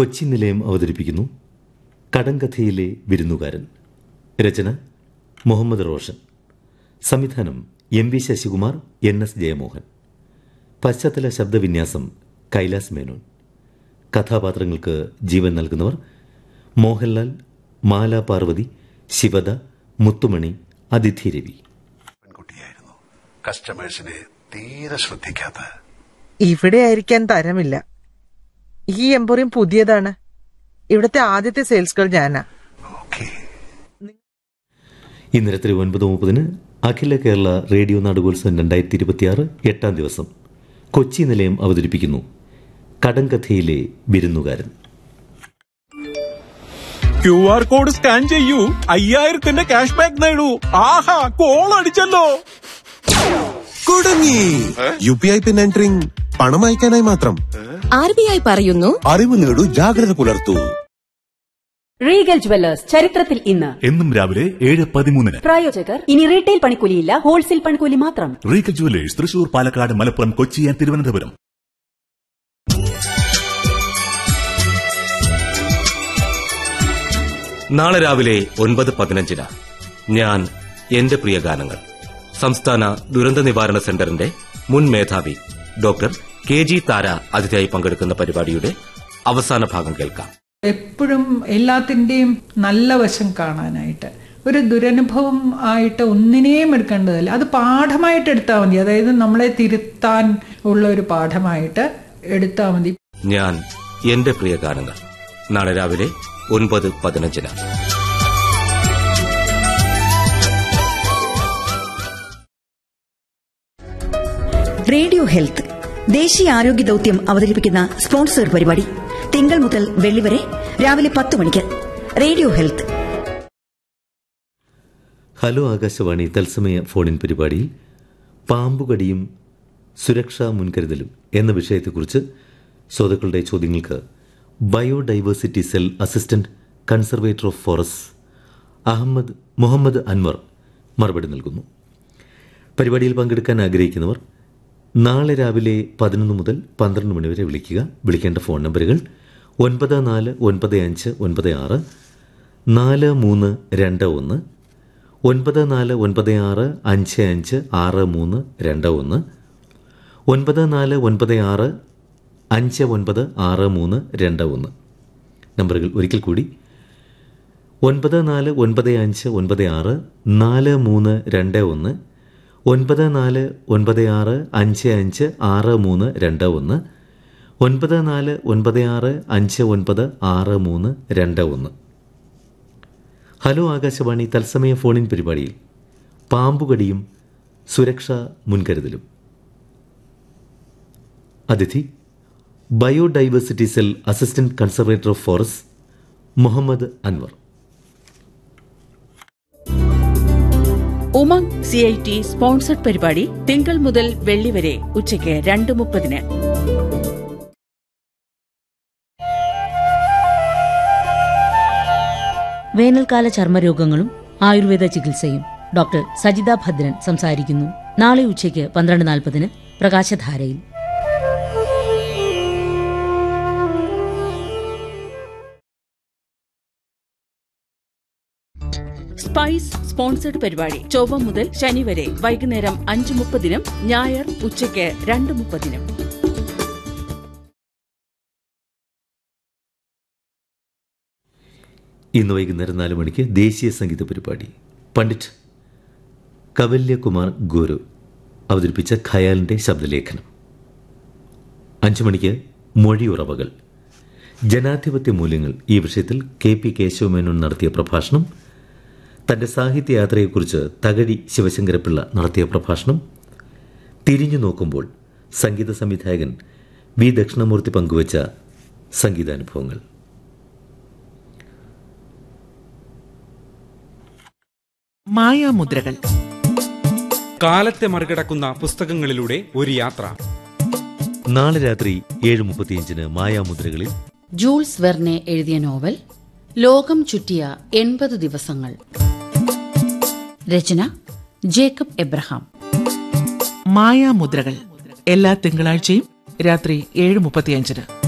കൊച്ചി നിലയം അവതരിപ്പിക്കുന്നു കടങ്കഥയിലെ വിരുന്നുകാരൻ രചന മുഹമ്മദ് റോഷൻ സംവിധാനം M V Sasikumar N S Jayamohan പശ്ചാത്തല ശബ്ദവിന്യാസം കൈലാസ് മേനോൻ കഥാപാത്രങ്ങൾക്ക് ജീവൻ നൽകുന്നവർ മോഹൻലാൽ മാല പാർവതി ശിവദ മുത്തുമണി അതിഥി രവി പെൺകുട്ടിയായിരുന്നു കസ്റ്റമേഴ്സിനെ തീരെ ശ്രദ്ധിക്കാത്ത ഇവിടെ ആയിരിക്കാൻ തരമില്ല ഈ എംപോറിയം പുതിയതാണ് ഇവിടുത്തെ ആദ്യത്തെ സെയിൽസ് ഗേൾ ഞാനാ ഓക്കെ ഇന്ന് രാത്രി ഒൻപത് മുപ്പതിന് അഖില കേരള റേഡിയോ നാടകോത്സവം രണ്ടായിരത്തി ഇരുപത്തിയാറ് എട്ടാം ദിവസം കൊച്ചി നിലയം അവതരിപ്പിക്കുന്നു കടങ്കഥയിലെ വിരുന്നുകാരൻ ക്യു ആർ കോഡ് സ്കാൻ ചെയ്യൂ അയ്യായിരത്തിന്റെ ക്യാഷ് ബാക്ക് നേടൂ ആഹാ കോൾ അടിച്ചല്ലോ കുടുങ്ങി U P I PIN entering പണം അയക്കാനായി മാത്രം ആർ ബി ഐ പറയുന്നു അറിവ് നേടൂ ജാഗ്രത പുലർത്തൂ റീഗൽ ജുവല്ലേഴ്സ് ചരിത്രത്തിൽ ഇന്ന് എന്നും രാവിലെ ഏഴ് പതിമൂന്നിന് പ്രായോജകർ ഇനി റീറ്റെയിൽ പണിക്കൂലിയില്ല ഹോൾസെയിൽ പണിക്കൂലി മാത്രം Regal Jewellers Thrissur Palakkad Malappuram Kochi and Thiruvananthapuram നാളെ രാവിലെ ഒൻപത് പതിനഞ്ചിന് ഞാൻ എന്റെ പ്രിയ ഗാനങ്ങൾ സംസ്ഥാന ദുരന്ത നിവാരണ സെന്ററിന്റെ മുൻ മേധാവി ഡോക്ടർ കെ ജി താര അതിഥിയായി പങ്കെടുക്കുന്ന പരിപാടിയുടെ അവസാന ഭാഗം കേൾക്കാം എപ്പോഴും എല്ലാത്തിൻ്റെയും നല്ല വശം കാണാനായിട്ട് ഒരു ദുരനുഭവം ആയിട്ട് ഒന്നിനെയും എടുക്കേണ്ടതല്ല അത് പാഠമായിട്ട് എടുത്താൽ മതി അതായത് നമ്മളെ തിരുത്താൻ ഉള്ള ഒരു പാഠമായിട്ട് എടുത്താൽ മതി ഞാൻ എന്റെ പ്രിയ ഗാനങ്ങൾ നാളെ രാവിലെ ഒൻപത് പതിനഞ്ചിന് റേഡിയോ ഹെൽത്ത് ദേശീയ ആരോഗ്യ ദൌത്യം അവതരിപ്പിക്കുന്ന സ്പോൺസർ പരിപാടി തിങ്കൾ മുതൽ വെള്ളി വരെ രാവിലെ പത്ത് മണിക്ക് റേഡിയോ ഹെൽത്ത് ഹലോ ആകാശവാണി തത്സമയ ഫോണിൻ പരിപാടിയിൽ പാമ്പുകടിയും സുരക്ഷാ മുൻകരുതലും എന്ന വിഷയത്തെക്കുറിച്ച് ശ്രോതാക്കളുടെ ചോദ്യങ്ങൾക്ക് biodiversity cell assistant conservator of forest Ahammed Muhammad Anvar മറുപടി നൽകുന്നു പരിപാടിയിൽ പങ്കെടുക്കാൻ ആഗ്രഹിക്കുന്നവർ നാളെ രാവിലെ പതിനൊന്ന് മുതൽ പന്ത്രണ്ട് മണിവരെ വിളിക്കുക വിളിക്കേണ്ട ഫോൺ നമ്പറുകൾ ഒൻപത് നാല് ഒൻപത് അഞ്ച് ഒൻപത് ആറ് നാല് മൂന്ന് രണ്ട് ഒന്ന് ഒൻപത് നാല് ഒൻപത് ആറ് അഞ്ച് അഞ്ച് ആറ് മൂന്ന് രണ്ട് ഒന്ന് ഒൻപത് നാല് ഒൻപത് ആറ് അഞ്ച് ഒൻപത് ആറ് മൂന്ന് രണ്ട് ഒന്ന് നമ്പറുകൾ ഒരിക്കൽ കൂടി ഒൻപത് നാല് ഒൻപത് അഞ്ച് ഒൻപത് ആറ് നാല് മൂന്ന് രണ്ട് ഒന്ന് ഒൻപത് നാല് ഒൻപത് ആറ് അഞ്ച് അഞ്ച് ആറ് മൂന്ന് രണ്ട് ഒന്ന് ഒൻപത് നാല് ഒൻപത് ആറ് അഞ്ച് ഒൻപത് ആറ് മൂന്ന് രണ്ട് ഒന്ന് ഹലോ ആകാശവാണി തത്സമയ ഫോണിൻ പരിപാടിയിൽ പാമ്പുകടിയും സുരക്ഷാ മുൻകരുതലും അതിഥി biodiversity cell assistant conservator of forest Muhammad Anvar Umang C I T sponsored പരിപാടി തിങ്കൾ മുതൽ വെള്ളി വരെ ഉച്ചയ്ക്ക് രണ്ട് മുപ്പതിന് വേനൽക്കാല ചർമ്മരോഗങ്ങളും ആയുർവേദ ചികിത്സയും ഡോക്ടർ സജിത ഭദ്രൻ സംസാരിക്കുന്നു നാളെ ഉച്ചയ്ക്ക് പന്ത്രണ്ട് നാൽപ്പതിന് പ്രകാശധാരയിൽ സ്പൈസ് സ്പോൺസർഡ് പരിപാടി ചൊവ്വ മുതൽ ശനി വരെ വൈകുന്നേരം അഞ്ച് മുപ്പതിനും ഞായർ ഉച്ചയ്ക്ക് രണ്ട് മുപ്പതിനും ഇന്ന് വൈകുന്നേരം നാല് മണിക്ക് ദേശീയ സംഗീത പരിപാടി പണ്ഡിറ്റ് കവല്യകുമാർ ഗുരു അവതരിപ്പിച്ച ഖയാലിൻ്റെ ശബ്ദലേഖനം അഞ്ചു മണിക്ക് മൊഴിയുറവകൾ ജനാധിപത്യ മൂല്യങ്ങൾ ഈ വിഷയത്തിൽ കെ പി കേശവമേനോൻ നടത്തിയ പ്രഭാഷണം തന്റെ സാഹിത്യയാത്രയെക്കുറിച്ച് തകഴി ശിവശങ്കരപിള്ള നടത്തിയ പ്രഭാഷണം തിരിഞ്ഞു നോക്കുമ്പോൾ സംഗീത സംവിധായകൻ വി ദക്ഷിണമൂർത്തി പങ്കുവച്ച സംഗീതാനുഭവങ്ങൾ മായാമുദ്രകൾ കാലത്തെ മറികടക്കുന്ന പുസ്തകങ്ങളിലൂടെ ഒരു യാത്ര നാളെ രാത്രി ഏഴ് മുപ്പത്തിയഞ്ചിന് മായാമുദ്രകളിൽ ജൂൾസ് വെർനെ എഴുതിയ നോവൽ ലോകം ചുറ്റിയ എൺപത് ദിവസങ്ങൾ രചന ജേക്കബ് എബ്രഹാം മായാമുദ്രകൾ എല്ലാ തിങ്കളാഴ്ചയും രാത്രി ഏഴ് മുപ്പത്തിയഞ്ചിന്